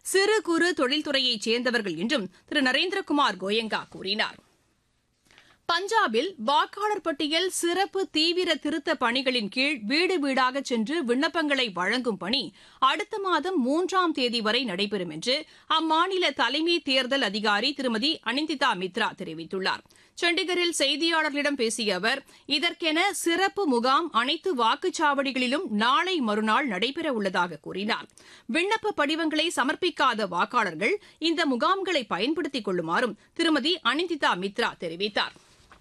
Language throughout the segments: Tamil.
சிறு குறு தொழில்துறையைச் சேர்ந்தவர்கள் என்றும் திரு நரேந்திரகுமார் கோயங்கா கூறினார் பஞ்சாபில் வாக்காளர் பட்டியல் சிறப்பு தீவிர திருத்த பணிகளின் கீழ் வீடு வீடாக சென்று விண்ணப்பங்களை வழங்கும் பணி அடுத்த மாதம் மூன்றாம் தேதி வரை நடைபெறும் என்று அம்மாநில தலைமை தேர்தல் அதிகாரி திருமதி அனிந்திதா மித்ரா தெரிவித்துள்ளார் சண்டிகரில் செய்தியாளர்களிடம் பேசிய அவர் இதற்கென சிறப்பு முகாம் அனைத்து வாக்குச்சாவடிகளிலும் நாளை மறுநாள் நடைபெறவுள்ளதாக கூறினார் விண்ணப்ப படிவங்களை சமர்ப்பிக்காத வாக்காளர்கள் இந்த முகாம்களை பயன்படுத்திக் கொள்ளுமாறும் திருமதி அனிந்திதா மித்ரா தெரிவித்தாா்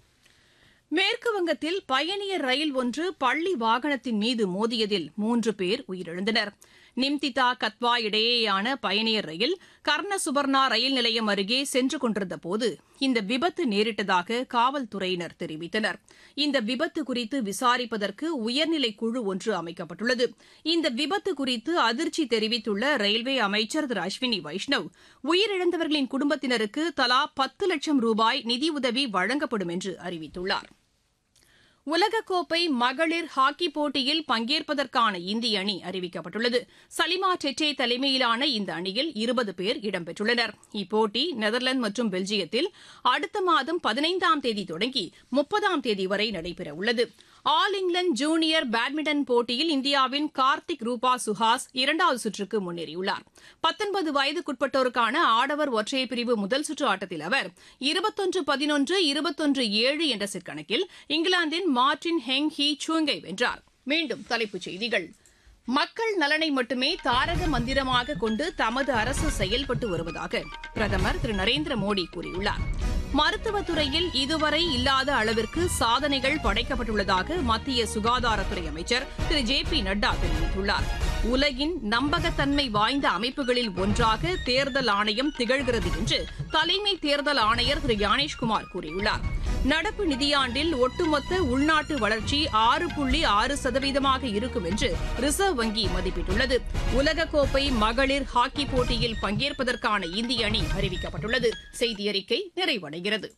மேற்கு வங்கத்தில் பயணியர் ரயில் ஒன்று பள்ளி வாகனத்தின் மீது மோதியதில் மூன்று பேர் உயிரிழந்தனர் நிம்திதா கத்வா இடையேயான பயணியர் ரயில் கர்ணசுபர்ணா ரயில் நிலையம் அருகே சென்று கொண்டிருந்தபோது இந்த விபத்து நேரிட்டதாக காவல்துறையினர் தெரிவித்தனர் இந்த விபத்து குறித்து விசாரிப்பதற்கு உயர்நிலை குழு ஒன்று அமைக்கப்பட்டுள்ளது இந்த விபத்து குறித்து அதிர்ச்சி தெரிவித்துள்ள ரயில்வே அமைச்சர் திரு அஸ்வினி வைஷ்ணவ் உயிரிழந்தவர்களின் குடும்பத்தினருக்கு தலா பத்து லட்சம் ரூபாய் நிதியுதவி வழங்கப்படும் என்று அறிவித்துள்ளாா் உலகக்கோப்பை மகளிர் ஹாக்கி போட்டியில் பங்கேற்பதற்கான இந்திய அணி அறிவிக்கப்பட்டுள்ளது சலிமா டெட்டே தலைமையிலான இந்த அணியில் இருபது பேர் இடம்பெற்றுள்ளனர் இப்போட்டி நெதர்லாந்து மற்றும் பெல்ஜியத்தில் அடுத்த மாதம் பதினைந்தாம் தேதி தொடங்கி முப்பதாம் தேதி வரை நடைபெறவுள்ளது ஆல் இங்கிலாந்து ஜூனியர் பேட்மிண்டன் போட்டியில் இந்தியாவின் கார்த்திக் ரூபா சுஹாஸ் இரண்டாவது சுற்றுக்கு முன்னேறியுள்ளார் பத்தொன்பது வயதுக்குட்பட்டோருக்கான ஆடவர் ஒற்றையர் பிரிவு முதல் சுற்று ஆட்டத்தில் அவர் இருபத்தொன்று பதினொன்று இருபத்தொன்று ஏழு என்ற செட் கணக்கில் இங்கிலாந்தின் மார்டின் ஹெங் ஹி சூங்கை வென்றார் மீண்டும் தலைப்புச் செய்திகள் மக்கள் நலனை மட்டுமே தாரக மந்திரமாக கொண்டு தமது அரசு செயல்பட்டு வருவதாக பிரதமர் திரு நரேந்திர மோடி கூறியுள்ளார் மருத்துவத்துறையில் இதுவரை இல்லாத அளவிற்கு சாதனைகள் படைக்கப்பட்டுள்ளதாக மத்திய சுகாதாரத்துறை அமைச்சர் திரு ஜே பி நட்டா தெரிவித்துள்ளார் உலகின் நம்பகத்தன்மை வாய்ந்த அமைப்புகளில் ஒன்றாக தேர்தல் ஆணையம் திகழ்கிறது என்று தலைமை தேர்தல் ஆணையர் திரு யானேஷ்குமார் கூறியுள்ளார் நடப்பு நிதியாண்டில் ஒட்டுமொத்த உள்நாட்டு வளர்ச்சி ஆறு புள்ளி ஆறு சதவீதமாக இருக்கும் என்று ரிசர்வ் வங்கி மதிப்பிட்டுள்ளது உலகக்கோப்பை மகளிர் ஹாக்கி போட்டியில் பங்கேற்பதற்கான இந்திய அணி அறிவிக்கப்பட்டுள்ளது செய்தியறிக்கை நிறைவடைகிறது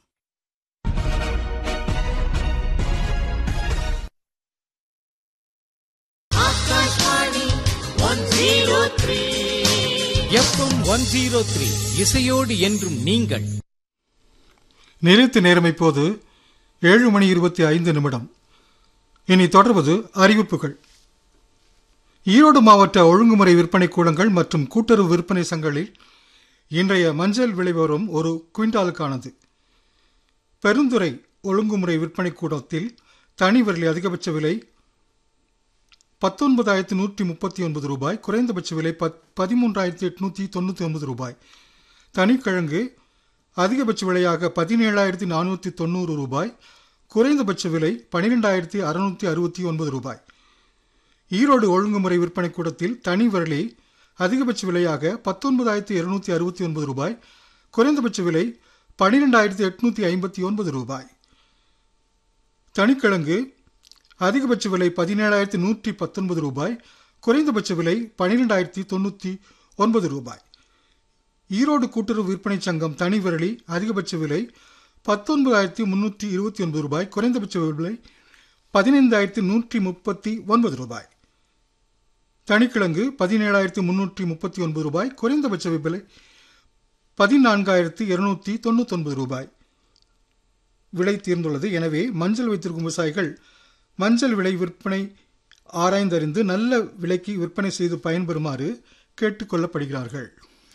எஃப்எம் ஒன் ஜீரோ த்ரீ இசையோடு என்றும் நீங்கள் நிறுத்து நேரம் இப்போது ஏழு மணி இருபத்தி ஐந்து நிமிடம் இனி தொடர்வது அறிவிப்புகள் ஈரோடு மாவட்ட ஒழுங்குமுறை விற்பனை கூடங்கள் மற்றும் கூட்டுறவு விற்பனை சங்கங்களில் இன்றைய மஞ்சள் விலை வரும் ஒரு குவிண்டாலுக்கானது பெருந்துறை ஒழுங்குமுறை விற்பனை கூடத்தில் தனி விரலி அதிகபட்ச விலை பத்தொன்பதாயிரத்தி நூற்றி முப்பத்தி ஒன்பது ரூபாய் குறைந்தபட்ச விலை பத் பதிமூன்றாயிரத்தி எட்நூற்றி தொண்ணூற்றி ஒன்பது ரூபாய் தனிக்கிழங்கு அதிகபட்ச விலையாக பதினேழாயிரத்தி நானூற்றி தொண்ணூறு ரூபாய் குறைந்தபட்ச விலை பனிரெண்டாயிரத்தி அறுநூற்றி அறுபத்தி ஒன்பது ரூபாய் ஈரோடு ஒழுங்குமுறை விற்பனை கூடத்தில் தனி விரலி அதிகபட்ச விலையாக பத்தொன்பதாயிரத்தி இருநூத்தி அறுபத்தி ஒன்பது ரூபாய் குறைந்தபட்ச விலை பனிரெண்டாயிரத்தி எட்நூற்றி ஐம்பத்தி ஒன்பது ரூபாய் தனிக்கிழங்கு அதிகபட்ச விலை பதினேழாயிரத்தி நூற்றி பத்தொன்பது ரூபாய் குறைந்தபட்ச விலை பனிரெண்டாயிரத்தி தொண்ணூற்றி ஒன்பது ரூபாய் ஈரோடு கூட்டுறவு விற்பனை சங்கம் தனி விரலி அதிகபட்ச விலை பத்தொன்பதாயிரத்தி முன்னூற்றி இருபத்தி ஒன்பது ரூபாய் குறைந்தபட்ச விலை பதினைந்தாயிரத்தி நூற்றி முப்பத்தி ஒன்பது ரூபாய் தனிக்கிழங்கு பதினேழாயிரத்தி முன்னூற்றி முப்பத்தி ஒன்பது ரூபாய் குறைந்தபட்ச விலை பதினான்காயிரத்தி இருநூற்றி தொண்ணூத்தொன்பது ரூபாய் விலை தீர்ந்துள்ளது எனவே மஞ்சள் வைத்திருக்கும் விவசாயிகள் மஞ்சள் விலை விற்பனை ஆராய்ந்தறிந்து நல்ல விலைக்கு விற்பனை செய்து பயன்பெறுமாறு கேட்டுக்கொள்ளப்படுகிறார்கள்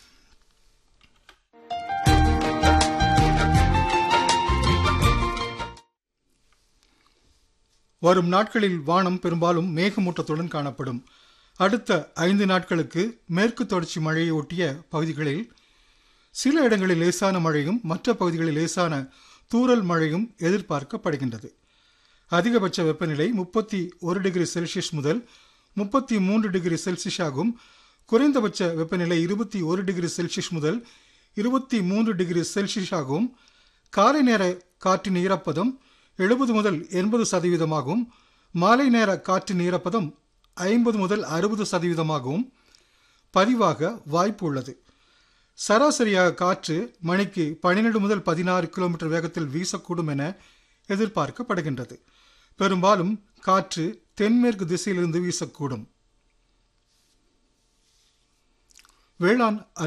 வரும் நாட்களில் வானம் பெரும்பாலும் மேகமூட்டத்துடன் காணப்படும் அடுத்த ஐந்து நாட்களுக்கு மேற்கு தொடர்ச்சி மழையை ஒட்டிய பகுதிகளில் சில இடங்களில் லேசான மழையும் மற்ற பகுதிகளில் லேசான தூறல் மழையும் எதிர்பார்க்கப்படுகின்றது அதிகபட்ச வெப்பநிலை முப்பத்தி ஒரு டிகிரி செல்சியஸ் முதல் முப்பத்தி மூன்று டிகிரி செல்சியஸ் ஆகும் குறைந்தபட்ச வெப்பநிலை இருபத்தி ஒரு டிகிரி செல்சியஸ் முதல் இருபத்தி மூன்று டிகிரி செல்சியஸ் ஆகும் காலை நேர காற்றின் ஈரப்பதம் எழுபது முதல் எண்பது சதவீதமாகவும் மாலை நேர காற்றின் ஈரப்பதம் ஐம்பது முதல் அறுபது சதவீதமாகவும் பதிவாக வாய்ப்பு உள்ளது சராசரியாக காற்று மணிக்கு பன்னிரண்டு முதல் பதினாறு கிலோமீட்டர் வேகத்தில் வீசக்கூடும் என எதிர்பார்க்கப்படுகின்றது பெரும்பாலும் காற்று தென்மேற்கு திசையிலிருந்து வீசக்கூடும் வேளாண்